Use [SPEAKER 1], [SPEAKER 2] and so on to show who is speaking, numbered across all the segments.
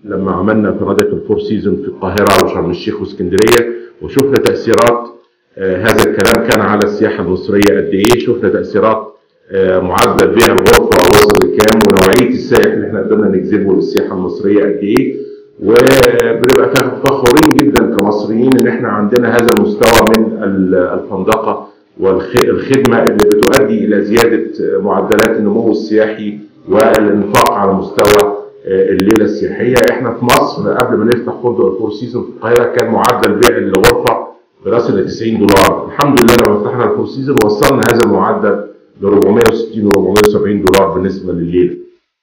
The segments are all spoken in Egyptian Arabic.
[SPEAKER 1] لما عملنا فنادق الفور سيزون في القاهره وشرم الشيخ واسكندريه وشفنا تاثيرات آه، هذا الكلام كان على السياحه المصريه قد ايه شفنا تاثيرات آه، معدل بيع الغرفه وصل لكام ونوعيه السائح اللي احنا قدرنا نجذبه للسياحه المصريه قد ايه وبنبقى فخورين جدا كمصريين ان احنا عندنا هذا المستوى من ال- الفندقه والخدمه اللي بتؤدي الى زياده معدلات النمو السياحي والانفاق على مستوى الليله السياحيه احنا في مصر قبل ما نفتح فندق الفور سيزون في القاهره كان معدل بيع الغرفه براسل 90 دولار الحمد لله لما فتحنا الفور سيزون وصلنا هذا المعدل ل 460 و 470 دولار بالنسبه لليله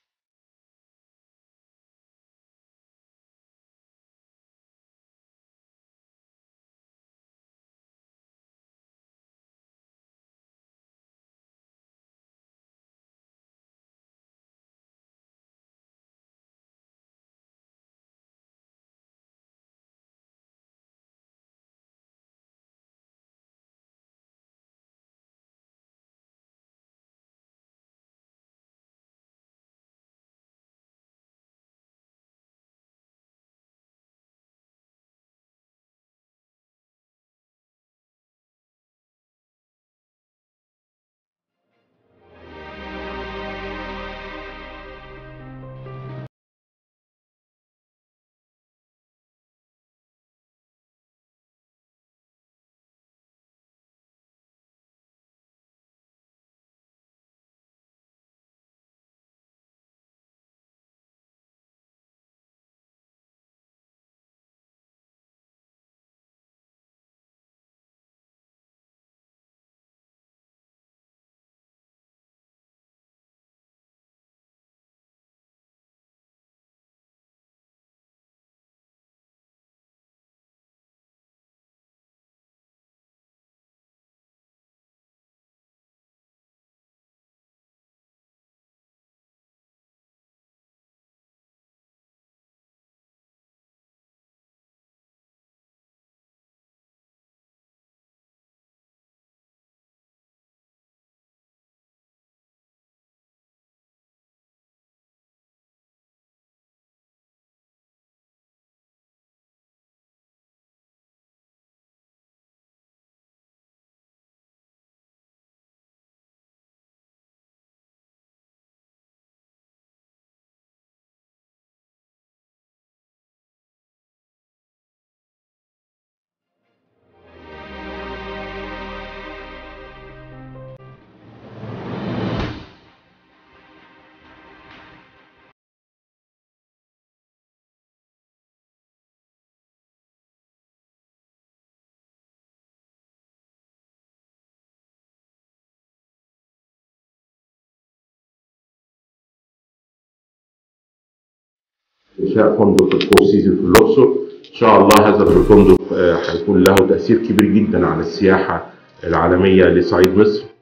[SPEAKER 1] انشاء فندق الفور سيزون في الاقصر ان شاء الله هذا الفندق آه، هيكون له تاثير كبير جدا على السياحه العالميه لصعيد مصر